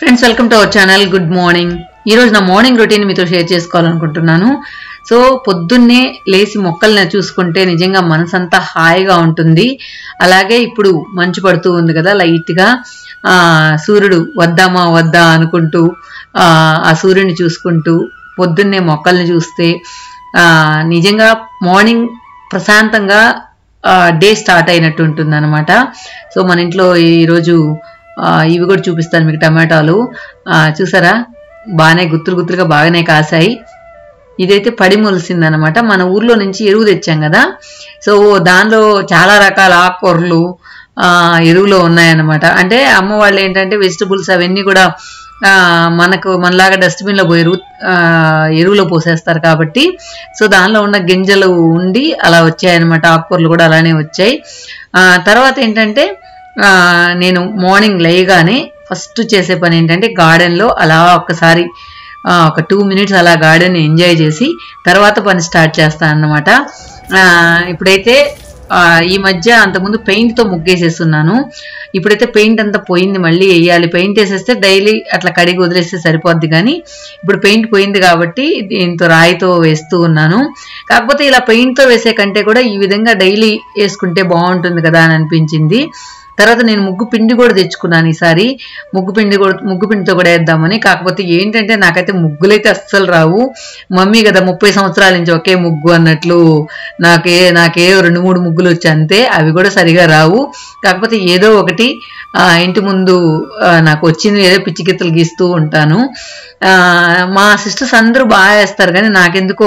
Friends welcome to our channel good morning ఈ రోజు నా మార్నింగ్ రొటీన్ మీతో షేర్ చేసుకోవాలనుకుంటున్నాను సో పొద్దున్నే లేచి మొక్కల్ని చూసుకుంటే నిజంగా మనసంతా హాయిగా ఉంటుంది అలాగే ఇప్పుడు మంచు పడుతూ ఉంది కదా లైట్గా ఆ సూర్యుడు వద్దామా వద్దా అనుకుంటూ ఆ ఆ సూర్యుని చూసుకుంటూ పొద్దున్నే మొక్కల్ని చూస్తే ఆ నిజంగా మార్నింగ్ ప్రశాంతంగా డే స్టార్ట్ అయినట్టు ఉంటుంది అనమాట సో మన ఇంట్లో ఈరోజు ఆ, ఇవి కూడా చూపిస్తాను మీకు టమాటాలు ఆ, చూసారా బాగానే గుత్తులు గుత్తులుగా బాగానే కాసాయి ఇదైతే పడి మొలిసిందనమాట మన ఊర్లో నుంచి ఎరువు తెచ్చాం కదా సో దానిలో చాలా రకాల ఆకుకూరలు ఆ, ఎరువులో ఉన్నాయన్నమాట అంటే అమ్మ వాళ్ళు ఏంటంటే వెజిటబుల్స్ అవన్నీ కూడా ఆ, మనకు మనలాగా డస్ట్బిన్లో పోయి ఎరువు ఆ, ఎరువులో పోసేస్తారు కాబట్టి సో దానిలో ఉన్న గింజలు ఉండి అలా వచ్చాయన్నమాట ఆకుకూరలు కూడా అలానే వచ్చాయి ఆ, తర్వాత ఏంటంటే ఆ, నేను మార్నింగ్ లేయగానే ఫస్ట్ చేసే పని ఏంటంటే గార్డెన్లో అలా ఒక్కసారి ఆ, ఒక టూ మినిట్స్ అలా గార్డెన్ ఎంజాయ్ చేసి తర్వాత పని స్టార్ట్ చేస్తాను అన్నమాట ఆ, ఇప్పుడైతే ఆ, ఈ మధ్య అంతకుముందు పెయింట్తో ముగ్గేసేస్తున్నాను ఇప్పుడైతే పెయింట్ అంతా పోయింది మళ్ళీ వేయాలి పెయింట్ వేసేస్తే డైలీ అట్లా కడిగి వదిలేస్తే సరిపోద్ది కానీ ఇప్పుడు పెయింట్ పోయింది కాబట్టి దీంతో రాయితో వేస్తూ ఉన్నాను కాకపోతే ఇలా పెయింట్తో వేసే కంటే కూడా ఈ విధంగా డైలీ వేసుకుంటే బాగుంటుంది కదా అని అనిపించింది తర్వాత నేను ముగ్గు పిండి కూడా తెచ్చుకున్నాను ఈసారి ముగ్గు పిండి కూడా ముగ్గు పిండితో కూడా వేద్దామని కాకపోతే ఏంటంటే నాకైతే ముగ్గులైతే అస్సలు రావు మమ్మీ కదా ముప్పై సంవత్సరాల నుంచి ఒకే ముగ్గు అన్నట్లు నాకే నాకే రెండు మూడు ముగ్గులు వచ్చి అంతే అవి కూడా సరిగా రావు కాకపోతే ఏదో ఒకటి ఆ, ఇంటి ముందు ఆ, నాకు వచ్చింది ఏదో పిచ్చి గిత్తలు గీస్తూ ఉంటాను ఆ, మా సిస్టర్స్ అందరూ బాగా వేస్తారు కానీ నాకెందుకో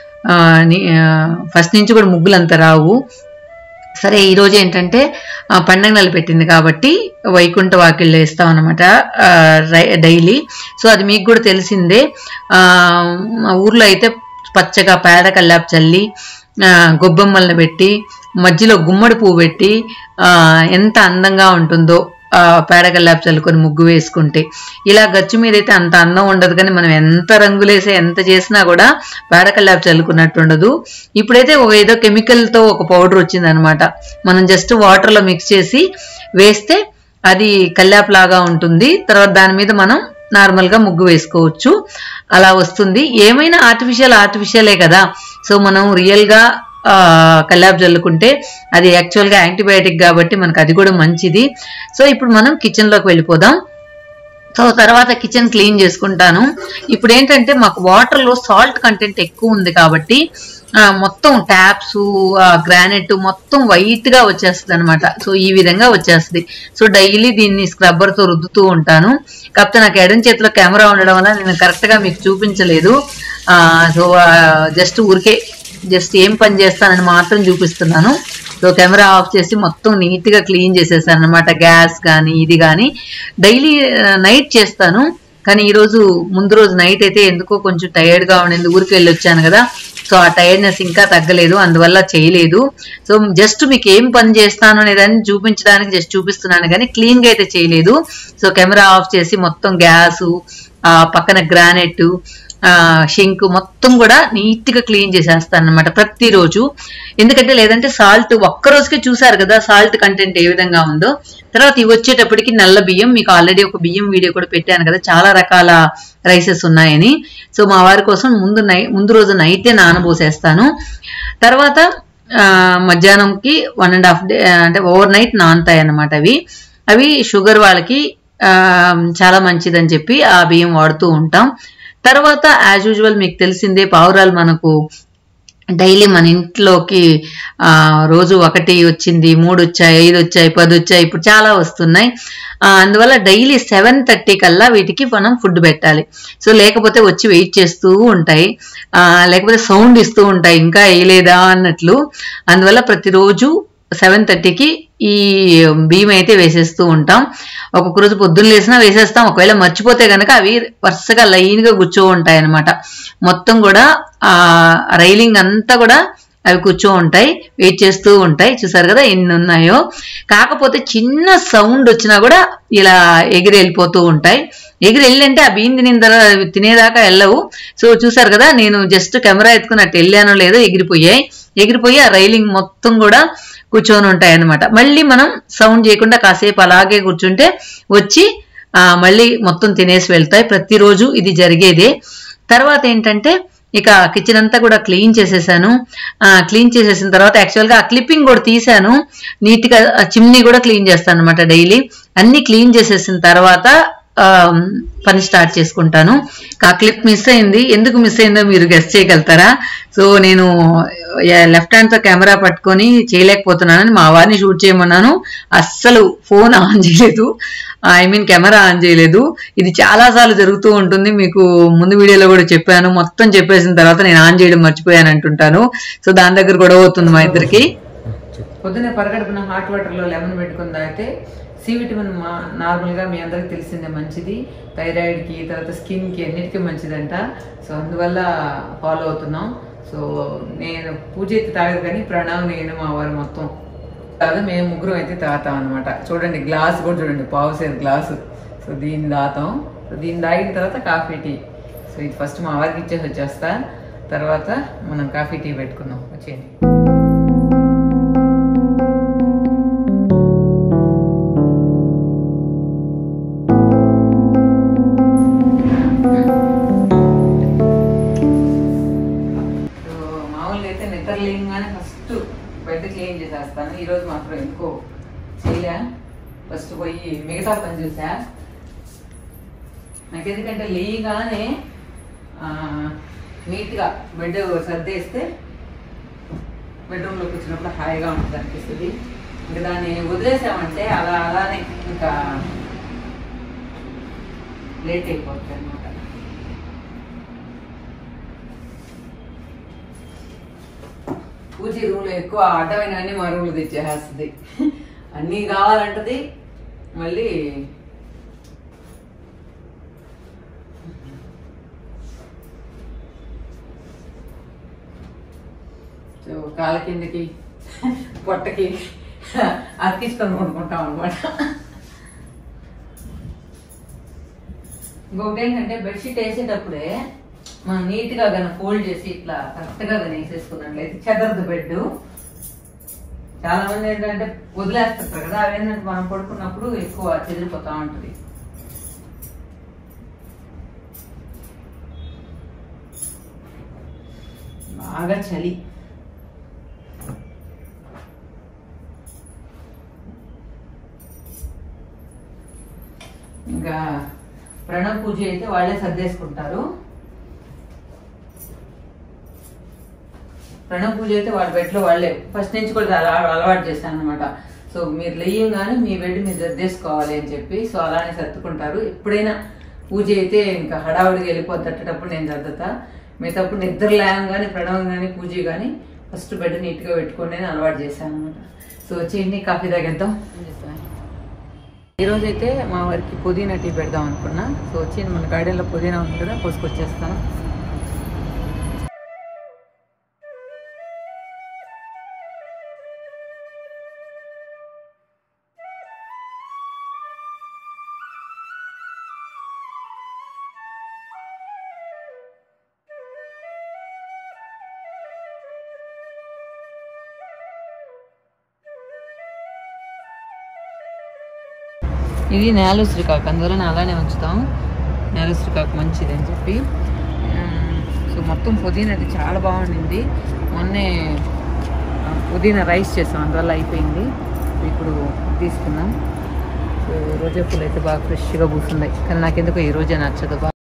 ఫస్ట్ నుంచి కూడా ముగ్గులు అంత రావు సరే ఈ రోజు ఏంటంటే ఆ, పండగ నెల పెట్టింది కాబట్టి వైకుంఠ వాకిళ్ళు వేస్తాం అనమాట డైలీ సో అది మీకు కూడా తెలిసిందే ఆ, మా ఊర్లో అయితే పచ్చగా పేడ కల్లాపు చల్లి ఆ, గొబ్బెమ్మల్ని పెట్టి మధ్యలో గుమ్మడి పువ్వు పెట్టి ఆ, ఎంత అందంగా ఉంటుందో ఆ, పేడ కల్లాపు చల్లుకొని ముగ్గు వేసుకుంటే ఇలా గచ్చు మీద అయితే అంత అందం ఉండదు కానీ మనం ఎంత రంగులేసి ఎంత చేసినా కూడా పేడ కల్లాపు చల్లుకున్నట్టు ఉండదు ఇప్పుడైతే ఒక ఏదో కెమికల్తో ఒక పౌడర్ వచ్చింది అనమాట మనం జస్ట్ వాటర్లో మిక్స్ చేసి వేస్తే అది కల్లాపు లాగా ఉంటుంది తర్వాత దాని మీద మనం నార్మల్గా ముగ్గు వేసుకోవచ్చు అలా వస్తుంది ఏమైనా ఆర్టిఫిషియల్ ఆర్టిఫిషియలే కదా సో మనం రియల్గా కల్లాపు జల్లుకుంటే అది యాక్చువల్గా యాంటీబయాటిక్ కాబట్టి మనకు అది కూడా మంచిది సో ఇప్పుడు మనం కిచెన్లోకి వెళ్ళిపోదాం సో తర్వాత కిచెన్ క్లీన్ చేసుకుంటాను ఇప్పుడు ఏంటంటే మాకు వాటర్లో సాల్ట్ కంటెంట్ ఎక్కువ ఉంది కాబట్టి ఆ, మొత్తం ట్యాప్స్ గ్రానైట్ మొత్తం వైట్ గా వచ్చేస్తుంది అనమాట సో ఈ విధంగా వచ్చేస్తుంది సో డైలీ దీన్ని స్క్రబ్బర్ తో రుద్దుతూ ఉంటాను కాకపోతే నాకు ఎడం చేతిలో కెమెరా ఉండడం వల్ల నేను కరెక్ట్ గా మీకు చూపించలేదు ఆ, సో జస్ట్ ఊరికే జస్ట్ ఏం పని చేస్తానని మాత్రం చూపిస్తున్నాను సో కెమెరా ఆఫ్ చేసి మొత్తం నీట్ గా క్లీన్ చేసేసాను అనమాట గ్యాస్ కానీ ఇది కానీ డైలీ నైట్ చేస్తాను కానీ ఈ రోజు ముందు రోజు నైట్ అయితే ఎందుకో కొంచెం టైర్డ్ గా ఉండింది ఊరికి వెళ్ళి వచ్చాను కదా సో ఆ టైర్డ్నెస్ ఇంకా తగ్గలేదు అందువల్ల చేయలేదు సో జస్ట్ మీకు ఏం పని చేస్తాను అనేదాన్ని చూపించడానికి జస్ట్ చూపిస్తున్నాను కానీ క్లీన్ గా అయితే చేయలేదు సో కెమెరా ఆఫ్ చేసి మొత్తం గ్యాస్ ఆ పక్కన గ్రానైట్ షింక్ మొత్తం కూడా నీట్ గా క్లీన్ చేసేస్తాను అనమాట ప్రతిరోజు ఎందుకంటే లేదంటే సాల్ట్ ఒక్క రోజుకే చూసారు కదా సాల్ట్ కంటెంట్ ఏ విధంగా ఉందో తర్వాత ఇవి వచ్చేటప్పటికి నల్ల బియ్యం మీకు ఆల్రెడీ ఒక బియ్యం వీడియో కూడా పెట్టాను కదా చాలా రకాల రైసెస్ ఉన్నాయని సో మా వారి కోసం ముందు నై ముందు రోజు నైటే నానబోసేస్తాను తర్వాత ఆ, మధ్యాహ్నంకి వన్ అండ్ హాఫ్ డే అంటే ఓవర్ నైట్ నానతాయి అన్నమాట అవి అవి షుగర్ వాళ్ళకి ఆ, చాలా మంచిదని చెప్పి ఆ బియ్యం వాడుతూ ఉంటాం తర్వాత యాజ్ యూజువల్ మీకు తెలిసిందే పావురాలు మనకు డైలీ మన ఇంట్లోకి ఆ, రోజు ఒకటి వచ్చింది మూడు వచ్చాయి ఐదు వచ్చాయి పది వచ్చాయి ఇప్పుడు చాలా వస్తున్నాయి ఆ, అందువల్ల డైలీ సెవెన్ థర్టీ కల్లా వీటికి మనం ఫుడ్ పెట్టాలి సో లేకపోతే వచ్చి వెయిట్ చేస్తూ ఉంటాయి ఆ, లేకపోతే సౌండ్ ఇస్తూ ఉంటాయి ఇంకా వేయలేదా అన్నట్లు అందువల్ల ప్రతిరోజు సెవెన్ థర్టీకి ఈ బియ్యం అయితే వేసేస్తూ ఉంటాం ఒక్కొక్క రోజు పొద్దున్న లేసినా వేసేస్తాం ఒకవేళ మర్చిపోతే కనుక అవి వరుసగా లైన్ గా కూర్చో ఉంటాయి అనమాట మొత్తం కూడా ఆ రైలింగ్ అంతా కూడా అవి కూర్చో ఉంటాయి వెయిట్ చేస్తూ ఉంటాయి చూసారు కదా ఎన్ని ఉన్నాయో కాకపోతే చిన్న సౌండ్ వచ్చినా కూడా ఇలా ఎగిరి వెళ్ళిపోతూ ఉంటాయి ఎగిరి వెళ్ళంటే ఆ బియ్యం తినిన తర్వాత అవి తినేదాకా వెళ్ళవు సో చూసారు కదా నేను జస్ట్ కెమెరా ఎత్తుకున్నట్టు వెళ్ళానో లేదో ఎగిరిపోయాయి ఎగిరిపోయి ఆ రైలింగ్ మొత్తం కూడా కూర్చొని ఉంటాయి అన్నమాట మళ్ళీ మనం సౌండ్ చేయకుండా కాసేపు అలాగే కూర్చుంటే వచ్చి ఆ, మళ్ళీ మొత్తం తినేసి వెళ్తాయి ప్రతిరోజు ఇది జరిగేదే తర్వాత ఏంటంటే ఇక కిచెన్ అంతా కూడా క్లీన్ చేసేసాను క్లీన్ చేసేసిన తర్వాత యాక్చువల్గా ఆ క్లిప్పింగ్ కూడా తీసాను నీట్గా చిమ్నీ కూడా క్లీన్ చేస్తాను అనమాట డైలీ అన్ని క్లీన్ చేసేసిన తర్వాత ఆ, పని స్టార్ట్ చేసుకుంటాను ఆ క్లిప్ మిస్ అయింది ఎందుకు మిస్ అయిందో మీరు గెస్ట్ చేయగలుగుతారా సో నేను లెఫ్ట్ హ్యాండ్ తో కెమెరా పట్టుకొని చేయలేకపోతున్నానని మా వారిని షూట్ చేయమన్నాను అస్సలు ఫోన్ ఆన్ చేయలేదు ఐ మీన్ కెమెరా ఆన్ చేయలేదు ఇది చాలా సార్లు జరుగుతూ ఉంటుంది మీకు ముందు వీడియోలో కూడా చెప్పాను మొత్తం చెప్పేసిన తర్వాత నేను ఆన్ చేయడం మర్చిపోయాను అంటుంటాను సో దాని దగ్గర గొడవ అవుతుంది మా ఇద్దరికి పొద్దున్నే పరగడుపున హాట్ వాటర్ లో లెమన్ పెట్టుకుని తాగితే సి విటమిన్ మా నార్మల్గా మీ అందరికి తెలిసిందే మంచిది థైరాయిడ్కి తర్వాత స్కిన్కి అన్నిటికీ మంచిదంట సో అందువల్ల ఫాలో అవుతున్నాం సో నేను పూజ అయితే తాగదు కానీ ప్రణవ్ నేను మా వారు మొత్తం కాదు మేము ముగ్గురం అయితే తాగుతాం అనమాట చూడండి గ్లాస్ కూడా చూడండి పావు సేరు గ్లాసు సో దీన్ని తాగుతాం సో దీన్ని తాగిన తర్వాత కాఫీ టీ సో ఇది ఫస్ట్ మా వారికి ఇచ్చేసి వచ్చేస్తా తర్వాత మనం కాఫీ టీ పెట్టుకుందాం వచ్చేయండి సో మామూలుగా అయితే నిద్ర లేయంగానే ఫస్ట్ బెడ్ క్లీన్ చేసేస్తాను ఈరోజు మాత్రం ఎందుకో చేయలే ఫస్ట్ పోయి మిగతా పని చూసా నాకు ఎందుకంటే లేయగానే ఆ, నీట్గా బెడ్ సర్దేస్తే బెడ్రూమ్లోకి వచ్చినప్పుడు హాయిగా ఉంటుంది అనిపిస్తుంది ఇంకా దాన్ని వదిలేసామంటే అలా అలానే ఇంకా లేట్ అయిపోతుంది అనమాట పూజ రూమ్ ఎక్కువ అడ్డమైనవన్నీ మా రూమ్లో తెచ్చేస్తుంది అన్నీ కావాలంటది మళ్ళీ సో కాళ్ళ కిందకి పొట్టకి అతికించుకొని కొనుక్కుంటాం అనమాట ఇంకొకటి ఏంటంటే బెడ్షీట్ వేసేటప్పుడే మనం నీట్ గా గన ఫోల్డ్ చేసి ఇట్లా కరెక్ట్ గా గన వేసేసుకున్నట్లయితే చెదరదు బెడ్ చాలా మంది ఏంటంటే వదిలేస్తారు కదా అవి ఏంటంటే మనం పడుకున్నప్పుడు ఎక్కువ చెదిరిపోతా ఉంటది బాగా చలి ఇంకా ప్రణవ్ పూజ అయితే వాళ్ళే సర్దేసుకుంటారు ప్రణవ్ పూజ అయితే వాళ్ళ బెడ్లో వాళ్ళే ఫస్ట్ నుంచి కూడా అలా అలవాటు చేశాను అనమాట సో మీరు లేయంగానే మీ బెడ్ మీరు సర్దేసుకోవాలి అని చెప్పి సో అలానే సర్దుకుంటారు ఎప్పుడైనా పూజ అయితే ఇంకా హడావుడిగా వెళ్ళిపోతేటప్పుడు నేను సర్దుతా మిగతాప్పుడు నిద్ర లేవగానే ప్రణవం కానీ పూజ కానీ ఫస్ట్ బెడ్ నీట్గా పెట్టుకొని నేను అలవాటు చేశాను అనమాట సో వచ్చేయండి కాఫీ తాగేద్దాం ఈ రోజు అయితే మా వారికి పుదీనా టీ పెడదాం అనుకున్నా సో వచ్చి మన గార్డెన్లో పుదీనా ఉంది కదా కోసుకొచ్చేస్తాను ఇది నేల శ్రీకాకు అందువల్ల అలానే ఉంచుతాం నేల శ్రీకాకు మంచిది అని చెప్పి ఉమ్, సో మొత్తం పుదీనా అయితే చాలా బాగుండింది మొన్నే ఆ, పుదీనా రైస్ చేసాం అందువల్ల అయిపోయింది ఇప్పుడు తీసుకున్నాం సో రోజా పూలు అయితే బాగా ఫ్రెష్గా పూస్తున్నాయి కానీ నాకెందుకో ఈ రోజే నచ్చదు బాగా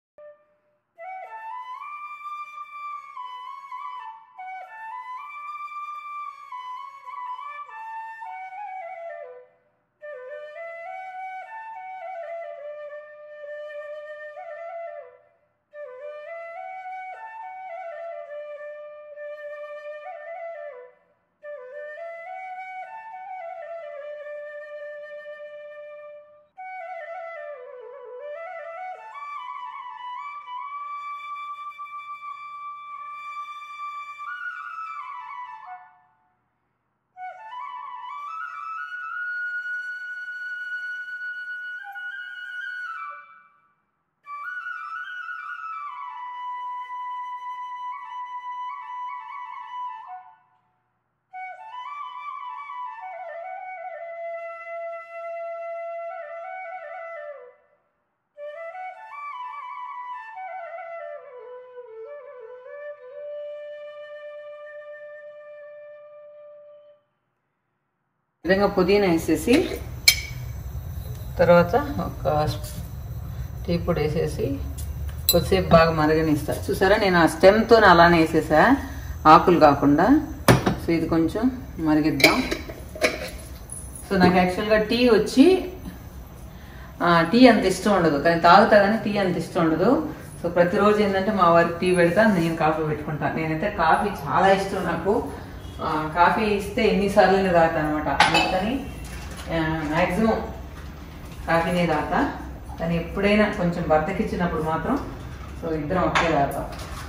విధంగా పుదీనా వేసేసి తర్వాత ఒక టీ పొడి వేసేసి కొద్దిసేపు బాగా మరగనిస్తా చూసారా నేను ఆ స్టెమ్తో అలానే వేసేసా ఆకులు కాకుండా సో ఇది కొంచెం మరిగిద్దాం సో నాకు యాక్చువల్గా టీ వచ్చి ఆ, టీ అంత ఇష్టం ఉండదు కానీ తాగుతా కానీ టీ అంత ఇష్టం ఉండదు సో ప్రతిరోజు ఏంటంటే మా వారికి టీ పెడతా నేను కాఫీ పెట్టుకుంటాను నేనైతే కాఫీ చాలా ఇష్టం నాకు ఆ, కాఫీ ఇస్తే ఎన్నిసార్లు తాగుతా అనమాట అందుకని మ్యాక్సిమం కాఫీనే తాగుతా కానీ ఎప్పుడైనా కొంచెం బద్దకిచ్చినప్పుడు మాత్రం సో ఇద్దరం ఒకే తాగుతాం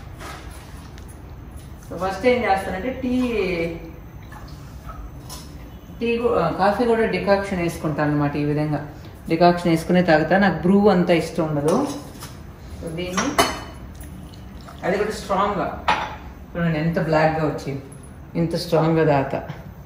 సో ఫస్ట్ ఏం చేస్తానంటే టీ టీ కూ- ఆ, కాఫీ కూడా డికాక్షన్ వేసుకుంటాను అనమాట ఈ విధంగా డికాక్షన్ వేసుకునే తాగుతా నాకు బ్రూ అంత ఇష్టం ఉండదు సో దీన్ని అది కూడా స్ట్రాంగ్గా చూడండి ఎంత బ్లాక్గా వచ్చింది ఇంత స్ట్రాంగ్గా తాగుతా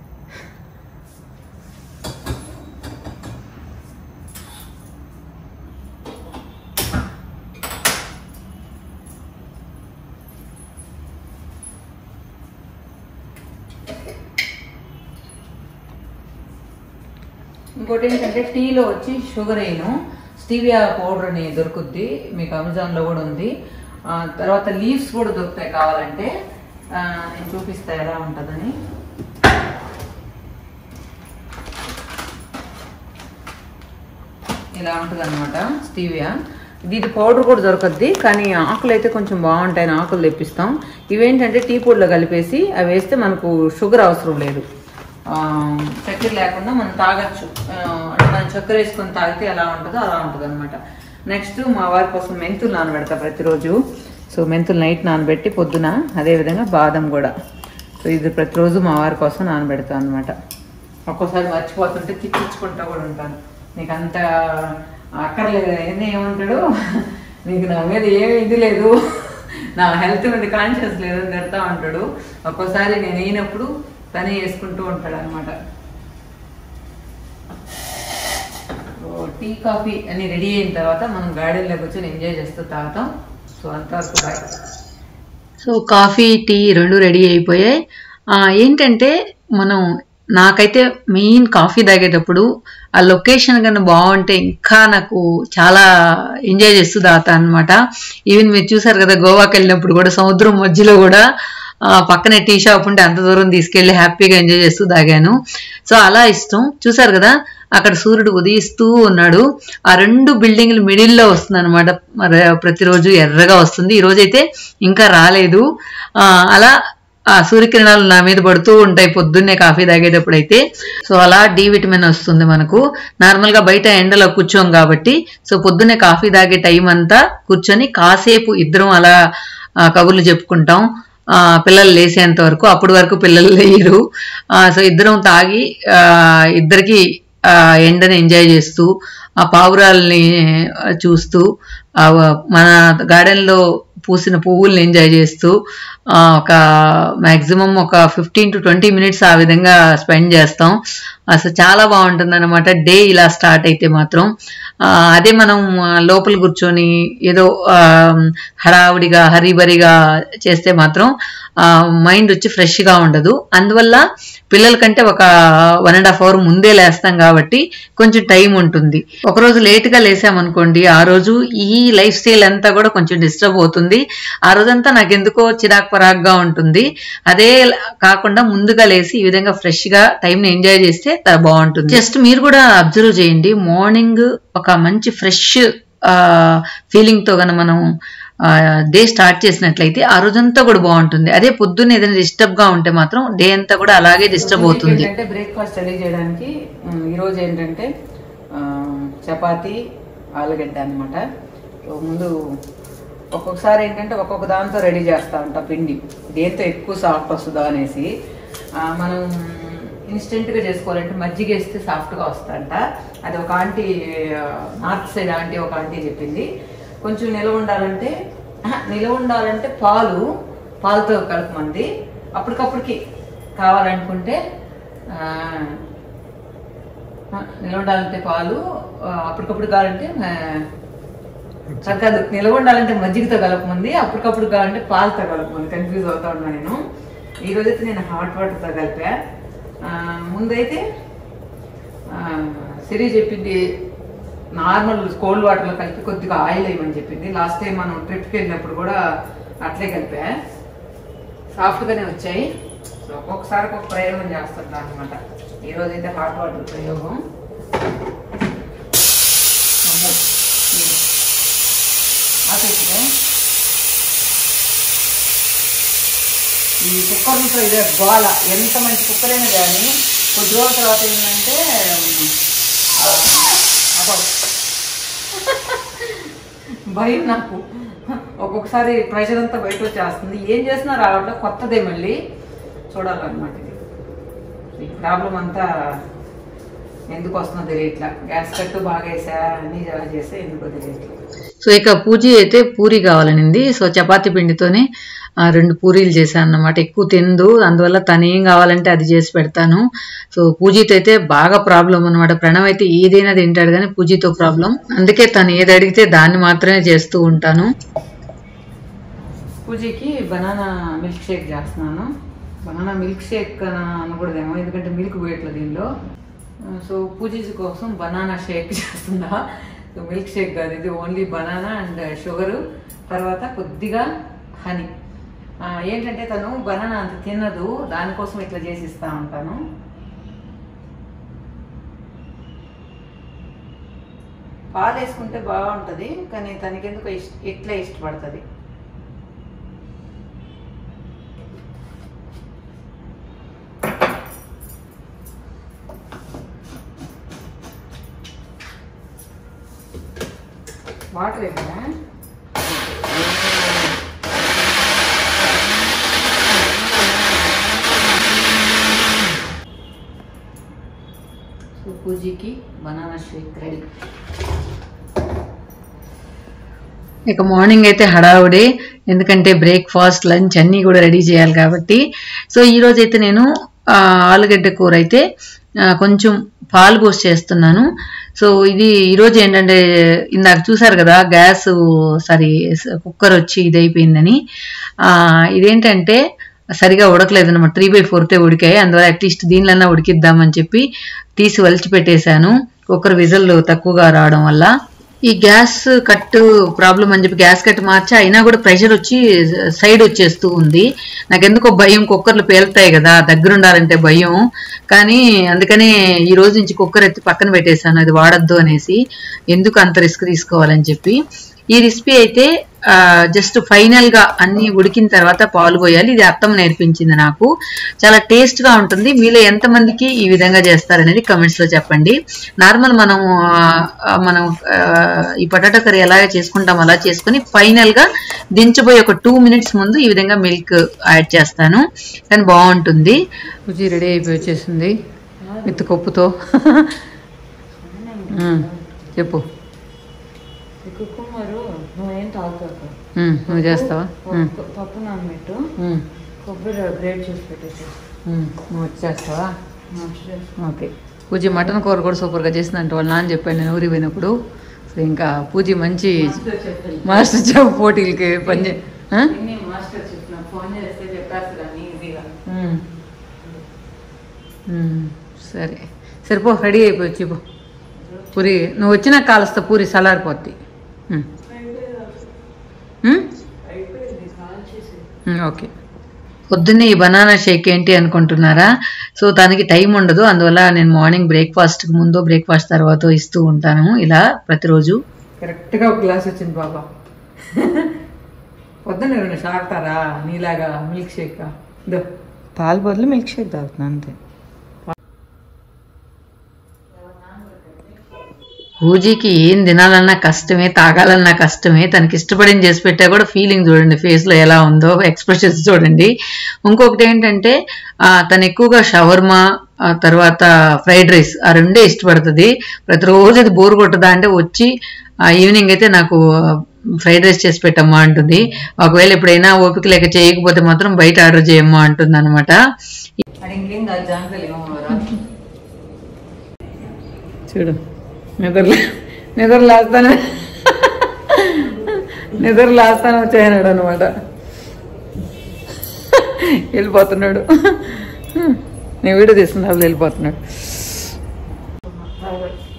ఇంకోటి ఏంటంటే టీలో వచ్చి షుగర్ వేయను స్టీవియా పౌడర్ అని దొరుకుద్ది మీకు అమెజాన్లో కూడా ఉంది ఆ, తర్వాత లీవ్స్ కూడా దొరుకుతాయి కావాలంటే ఆ, నేను చూపిస్తా ఎలా ఉంటుందని ఇలా ఉంటుంది అనమాట స్టీవియా ఇది ఇది పౌడర్ కూడా దొరకద్ది కానీ ఆకులు అయితే కొంచెం బాగుంటాయని ఆకులు తెప్పిస్తాం ఇవేంటంటే టీ పొడిలో కలిపేసి అవి వేస్తే మనకు షుగర్ అవసరం లేదు ఆ, చక్కెర లేకుండా మనం తాగొచ్చు ఆ, అంటే మనం చక్కెర వేసుకొని తాగితే ఎలా ఉంటుందో అలా ఉంటుంది అనమాట నెక్స్ట్ మా వారి కోసం మెంతులు నానబెడతా ప్రతిరోజు సో మెంతులు నైట్ నానబెట్టి పొద్దున అదేవిధంగా బాదం కూడా సో ఇది ప్రతిరోజు మా వారి కోసం నానబెడతాను అనమాట ఒక్కోసారి మర్చిపోతుంటే తిట్టించుకుంటా కూడా ఉంటాను నీకు అంత అక్కర్లేదు ఏంది ఏమంటాడు నీకు నా మీద ఏమి ఇది లేదు నా హెల్త్ మీద కాన్షియస్ లేదు అని తిడతా ఉంటాడు ఒక్కోసారి నేను అయినప్పుడు తనే వేసుకుంటూ ఉంటాడు అనమాట టీ కాఫీ అని రెడీ అయిన తర్వాత మనం గార్డెన్లో కూర్చొని ఎంజాయ్ చేస్తూ తాగుతాం సో అంతవరకు బాయ్ సో కాఫీ టీ రెండు రెడీ అయిపోయాయి ఆ, ఏంటంటే మనం నాకైతే మెయిన్ కాఫీ తాగేటప్పుడు ఆ లొకేషన్ కన్నా బాగుంటే ఇంకా నాకు చాలా ఎంజాయ్ చేస్తూ తాగుతా అనమాట ఈవెన్ మీరు చూసారు కదా గోవాకి వెళ్ళినప్పుడు కూడా సముద్రం మధ్యలో కూడా ఆ, పక్కనే టీ షాప్ ఉంటే అంత దూరం తీసుకెళ్లి హ్యాపీగా ఎంజాయ్ చేస్తూ తాగాను సో అలా ఇష్టం చూసారు కదా అక్కడ సూర్యుడు ఉదయిస్తూ ఉన్నాడు ఆ రెండు బిల్డింగ్లు మిడిల్లో వస్తుంది అనమాట ప్రతిరోజు ఎర్రగా వస్తుంది ఈ రోజైతే ఇంకా రాలేదు ఆ, అలా ఆ సూర్యకిరణాలు నా మీద పడుతూ ఉంటాయి పొద్దున్నే కాఫీ తాగేటప్పుడు అయితే సో అలా డి విటమిన్ వస్తుంది మనకు నార్మల్ గా బయట ఎండలో కూర్చోం కాబట్టి సో పొద్దున్నే కాఫీ తాగే టైం అంతా కూర్చొని కాసేపు ఇద్దరం అలా ఆ, కబుర్లు చెప్పుకుంటాం ఆ, పిల్లలు లేసేంత వరకు అప్పటి వరకు పిల్లలు లేరు ఆ, సో ఇద్దరం తాగి ఆ, ఇద్దరికి ఆ, ఎండని ఎంజాయ్ చేస్తూ ఆ పావురాల్ని ఆ, చూస్తూ ఆ, మన గార్డెన్లో పూసిన పువ్వుల్ని ఎంజాయ్ చేస్తూ ఆ, ఒక మాక్సిమం ఒక ఫిఫ్టీన్ టు ట్వంటీ మినిట్స్ ఆ విధంగా స్పెండ్ చేస్తాం అసలు చాలా బాగుంటుంది అనమాట డే ఇలా స్టార్ట్ అయితే మాత్రం ఆ, అదే మనం ఆ, లోపల కూర్చొని ఏదో ఆ, హడావుడిగా హరిబరిగా చేస్తే మాత్రం మైండ్ వచ్చి ఫ్రెష్గా ఉండదు అందువల్ల పిల్లల కంటే ఒక వన్ అండ్ హాఫ్ అవర్ ముందే లేస్తాం కాబట్టి కొంచెం టైం ఉంటుంది ఒకరోజు లేట్గా లేసామనుకోండి ఆ రోజు ఈ లైఫ్ స్టైల్ అంతా కూడా కొంచెం డిస్టర్బ్ అవుతుంది ఆ రోజంతా నాకు ఎందుకో చిరాక్ పరాగ్గా ఉంటుంది అదే కాకుండా ముందుగా లేసి ఈ విధంగా ఫ్రెష్ గా టైం ని ఎంజాయ్ చేస్తే త- బాగుంటుంది జస్ట్ మీరు కూడా అబ్జర్వ్ చేయండి మార్నింగ్ ఒక మంచి ఫ్రెష్ ఫీలింగ్ తో గన మనం డే స్టార్ట్ చేసినట్లయితే ఆ రోజంతా కూడా బాగుంటుంది అదే పొద్దున్న ఏదైనా డిస్టర్బ్ గా ఉంటే మాత్రం డే అంతా కూడా అలాగే డిస్టర్బ్ అవుతుంది ఏంటంటే బ్రేక్ఫాస్ట్ రెడీ చేయడానికి ఉమ్, ఈరోజు ఏంటంటే ఆ, చపాతి ఆలుగడ్డ అనమాట ముందు ఒక్కొక్కసారి ఏంటంటే ఒక్కొక్క దాంతో రెడీ చేస్తా ఉంటా పిండి దేంతో ఎక్కువ సాఫ్ట్ వస్తుందో అనేసి ఆ, మనం ఇన్స్టెంట్గా చేసుకోవాలంటే మజ్జిగ వేస్తే సాఫ్ట్గా వస్తుందంట అది ఒక ఆంటీ నార్త్ సైడ్ ఆంటీ ఒక ఆంటీ చెప్పింది కొంచెం నిలవ ఉండాలంటే ఆహా, నిలవ ఉండాలంటే పాలు పాలతో కలపమంది అప్పటికప్పటికి కావాలనుకుంటే ఆ, ఆ, నిలవ ఉండాలంటే పాలు ఆ, అప్పటికప్పుడు కావాలంటే ఆ, కాదు, కాదు నిలవ ఉండాలంటే మజ్జిగతో కలపమంది అప్పటికప్పుడు కావాలంటే పాలతో కలపమంది కన్ఫ్యూజ్ అవుతా ఉన్నా నేను ఈ రోజైతే నేను హాట్ వాటర్తో కలిపా ఆ, ముందైతే ఆ, సిరి చెప్పింది నార్మల్ కోల్డ్ వాటర్లో కలిపి కొద్దిగా ఆయిల్ వేయమని చెప్పింది లాస్ట్ టైం మనం ట్రిప్కి వెళ్ళినప్పుడు కూడా అట్లే కలిపా సాఫ్ట్గానే వచ్చాయి సో ఒక్కొక్కసారి ఒక్కొక్క ప్రయోగం చేస్తుంటా అనమాట ఈరోజు అయితే హాట్ వాటర్ ప్రయోగం అమ్మో, ఇది. ఆపేసిదే. ఈ కుక్కర్లతో ఇదే గోల ఎంత మంచి కుక్కర్ అయినా కానీ కొద్ది రోజుల తర్వాత ఏంటంటే ఆ, అబ్బో. భయం నాకు ఒక్కొక్కసారి ప్రెషర్ అంతా బయట వచ్చేస్తుంది ఏం చేసినా రావట్లే కొత్తదే మళ్ళీ చూడాలన్నమాట ఇది ఈ ప్రాబ్లం అంతా ఎందుకు వస్తుందో తెలియట్లా గ్యాస్ కట్టు బాగా వేసా అన్ని చేస్తే ఎందుకో తెలియట్లేదు సో ఇక పూజీ అయితే పూరి కావాలనింది సో చపాతీ పిండితోనే ఆ, రెండు పూరీలు చేశాను అన్నమాట ఎక్కువ తిందు అందువల్ల తను ఏం కావాలంటే అది చేసి పెడతాను సో పూజీతో అయితే బాగా ప్రాబ్లం అనమాట ప్రణవ్ అయితే ఏదైనా తింటాడు కానీ పూజీతో ప్రాబ్లం అందుకే తను ఏది అడిగితే దాన్ని మాత్రమే చేస్తూ ఉంటాను పూజకి బనానా మిల్క్ షేక్ చేస్తున్నాను బనానా మిల్క్ షేక్ అనకూడదేమో ఎందుకంటే మిల్క్ వేయట్లేదు దీనిలో ఆ, సో పూజీ కోసం బనానా షేక్ చేస్తుందా సో మిల్క్ షేక్ కాదు ఇది ఓన్లీ బనానా అండ్ షుగరు తర్వాత కొద్దిగా హనీ ఏంటంటే తను బనానా అంత తినదు దానికోసం ఇట్లా చేసి ఇస్తా ఉంటాను పాలు వేసుకుంటే బాగుంటుంది కానీ తనకెందుకు ఇష్ట ఇట్లా ఇష్టపడుతుంది వాటర్ వేసారా సో పూజకి బనానా షేక్ రెడీ ఇక మార్నింగ్ అయితే హడావుడే ఎందుకంటే బ్రేక్ఫాస్ట్ లంచ్ అన్నీ కూడా రెడీ చేయాలి కాబట్టి సో ఈ రోజు అయితే నేను ఆ, ఆలుగడ్డ కూర అయితే ఆ, కొంచెం పాలు పోసి చేస్తున్నాను సో ఇది ఈరోజు ఏంటంటే ఇందాక చూసారు కదా గ్యాస్ సారీ కుక్కర్ వచ్చి ఇది అయిపోయిందని ఆ, ఇదేంటంటే సరిగా ఉడకలేదు అనమాట త్రీ బై ఫోర్తే ఉడికాయి అందువల్ల అట్లీస్ట్ దీనిలన్నా ఉడికిద్దామని చెప్పి తీసి వలిచి పెట్టేశాను కుక్కర్ విజల్ తక్కువగా రావడం వల్ల ఈ గ్యాస్ కట్ ప్రాబ్లం అని చెప్పి గ్యాస్ కట్ మార్చి అయినా కూడా ప్రెషర్ వచ్చి సైడ్ వచ్చేస్తూ ఉంది నాకెందుకో భయం కుక్కర్లు పేలుతాయి కదా దగ్గర ఉండాలంటే భయం కానీ అందుకనే ఈ రోజు నుంచి కుక్కర్ ఎత్తి పక్కన పెట్టేశాను అది వాడద్దు అనేసి ఎందుకు అంత రిస్క్ తీసుకోవాలని చెప్పి ఈ రెసిపీ అయితే జస్ట్ ఫైనల్ గా అన్ని ఉడికిన తర్వాత పాలు పోయాలి ఇది అత్తమ్మ నేర్పించింది నాకు చాలా టేస్ట్ గా ఉంటుంది మీలో ఎంతమందికి ఈ విధంగా చేస్తారనేది కమెంట్స్ లో చెప్పండి నార్మల్ మనం ఆ, మనం ఆ, ఈ పొటాటో కర్రీ ఎలాగ చేసుకుంటాం అలా చేసుకుని ఫైనల్ గా దించబోయే ఒక టూ మినిట్స్ ముందు ఈ విధంగా మిల్క్ యాడ్ చేస్తాను కానీ బాగుంటుంది రుచి రెడీ అయిపోయి వచ్చేసింది విత్ కప్పుతో ఉమ్, చెప్పు కుక్కుమరు నువ్వేం తాగుతావు ఉమ్, నువ్వు చేస్తావా ఉమ్, పప్పు నానబెట్టు ఉమ్, కొబ్బరి గ్రేట్ చేసి పెట్టేసి ఉమ్, నువ్వు వచ్చేస్తావా ఓకే పూజ మటన్ కూర కూడా సూపర్గా చేసిందంట వాళ్ళ నాన్న చెప్పాను నేను ఊరికి పోయినప్పుడు సో ఇంకా పూజ మంచి మాస్టర్ చెఫ్ పోటీలకి పని ఆ? మాస్టర్ చెప్పిన ఫోన్ చేస్తే చెప్పేస్తా ఈజీగా ఉమ్. ఉమ్, సరే సరిపో రెడీ అయిపోయి పో పూరి నువ్వు వచ్చినా కాలుస్తా పూరి సలారిపోద్ది ఉమ్. ఉమ్? ఉమ్, ఓకే పొద్దున్నే ఈ బనానా షేక్ ఏంటి అనుకుంటున్నారా సో దానికి టైం ఉండదు అందువల్ల నేను మార్నింగ్ బ్రేక్ఫాస్ట్ ముందు బ్రేక్ఫాస్ట్ తర్వాత ఇస్తూ ఉంటాను ఇలా ప్రతిరోజు కరెక్ట్గా ఒక గ్లాస్ వచ్చింది బాబా పొద్దున్న ఎవరైనా షాకుతారా నీలాగా మిల్క్ షేక్ ఇదో పాలు బదులు మిల్క్ షేక్ తాగుతున్నాను అంతే పూజీకి ఏం తినాలన్నా కష్టమే తాగాలన్నా కష్టమే తనకి ఇష్టపడింది చేసి పెట్టా కూడా ఫీలింగ్ చూడండి ఫేస్ లో ఎలా ఉందో ఎక్స్ప్రెషన్స్ చూడండి ఇంకొకటి ఏంటంటే ఆ, తను ఎక్కువగా షవర్మా ఆ తర్వాత ఫ్రైడ్ రైస్ ఆ రెండే ఇష్టపడుతుంది ప్రతిరోజు అది బోర్ కొట్టదా అంటే వచ్చి ఆ ఈవినింగ్ అయితే నాకు ఫ్రైడ్ రైస్ చేసి పెట్టమ్మా అంటుంది ఒకవేళ ఎప్పుడైనా ఓపిక లేక చేయకపోతే మాత్రం బయట ఆర్డర్ చేయమ్మా అంటుంది అనమాట అది ఇంకేం కాదు జాంకాయలు ఏమో చూడు నిద్ర నిద్ర లేస్తానే నిద్ర లేస్తానే వచ్చేయనాడు అనమాట వెళ్ళిపోతున్నాడు నేను వీడియో తీస్తున్నా వెళ్ళిపోతున్నాడు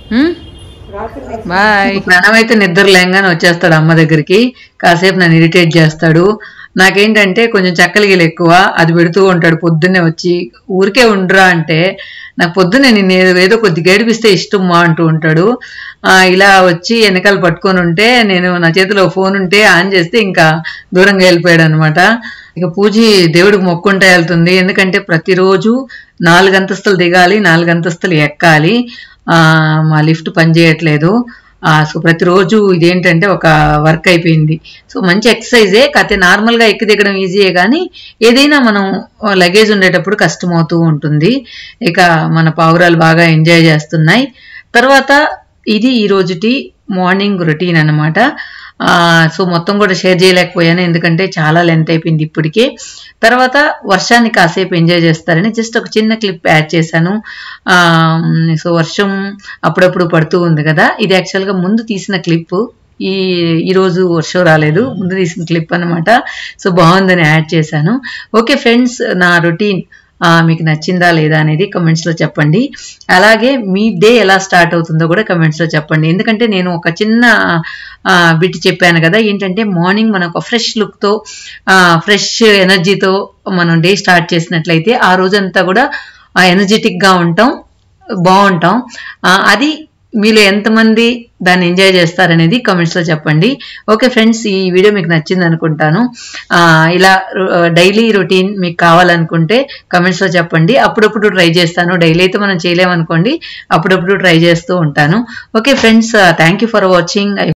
బాయ్ ప్రణవ్ అయితే నిద్ర లేంగానే వచ్చేస్తాడు అమ్మ దగ్గరికి కాసేపు నన్ను ఇరిటేట్ చేస్తాడు నాకేంటంటే కొంచెం చక్కలిగిలు ఎక్కువ అది పెడుతూ ఉంటాడు పొద్దున్నే వచ్చి ఊరికే ఉండరా అంటే నాకు పొద్దున్నే నేను ఏదో- ఏదో కొద్ది గడిపిస్తే ఇష్టం మా అంటూ ఉంటాడు ఆ, ఇలా వచ్చి వెనకాల పట్టుకొని ఉంటే నేను నా చేతిలో ఫోన్ ఉంటే ఆన్ చేస్తే ఇంకా దూరంగా వెళ్ళిపోయాడు అనమాట ఇక పూజి దేవుడికి మొక్కుంటా వెళ్తుంది ఎందుకంటే ప్రతిరోజు నాలుగు అంతస్తులు దిగాలి నాలుగు అంతస్తులు ఎక్కాలి ఆ, మా లిఫ్ట్ పనిచేయట్లేదు ఆ, సో ప్రతిరోజు ఇదేంటంటే ఒక వర్క్ అయిపోయింది సో మంచి ఎక్సర్సైజే కాకపోతే నార్మల్గా ఎక్కి దిగడం ఈజీయే కానీ ఏదైనా మనం లగేజ్ ఉండేటప్పుడు కష్టమవుతూ ఉంటుంది ఇక మన పావురాలు బాగా ఎంజాయ్ చేస్తున్నాయి తర్వాత ఇది ఈ రోజుటి మార్నింగ్ రొటీన్ అనమాట సో మొత్తం కూడా షేర్ చేయలేకపోయాను ఎందుకంటే చాలా లెంత్ అయిపోయింది ఇప్పటికే తర్వాత వర్షాన్ని కాసేపు ఎంజాయ్ చేస్తారని జస్ట్ ఒక చిన్న క్లిప్ యాడ్ చేశాను ఆ, సో వర్షం అప్పుడప్పుడు పడుతూ ఉంది కదా ఇది యాక్చువల్గా ముందు తీసిన క్లిప్ ఈ ఈరోజు వర్షం రాలేదు ముందు తీసిన క్లిప్ అన్నమాట సో బాగుందని యాడ్ చేశాను ఓకే ఫ్రెండ్స్ నా రొటీన్ మీకు నచ్చిందా లేదా అనేది comments లో చెప్పండి అలాగే మీ డే ఎలా స్టార్ట్ అవుతుందో కూడా comments లో చెప్పండి ఎందుకంటే నేను ఒక చిన్న బిట్ చెప్పాను కదా ఏంటంటే మార్నింగ్ మనం ఒక ఫ్రెష్ లుక్తో ఫ్రెష్ ఎనర్జీతో మనం డే స్టార్ట్ చేసినట్లయితే ఆ రోజంతా కూడా ఎనర్జెటిక్ గా ఉంటాం బాగుంటాం ఆ, అది మీలో ఎంతమంది దాన్ని ఎంజాయ్ చేస్తారనేది comments లో చెప్పండి ఓకే ఫ్రెండ్స్ ఈ వీడియో మీకు నచ్చింది అనుకుంటాను ఆ, ఇలా డైలీ రొటీన్ మీకు కావాలనుకుంటే comments లో చెప్పండి అప్పుడప్పుడు ట్రై చేస్తాను డైలీ అయితే మనం చేయలేమనుకోండి అప్పుడప్పుడు ట్రై చేస్తూ ఉంటాను okay friends thank you for watching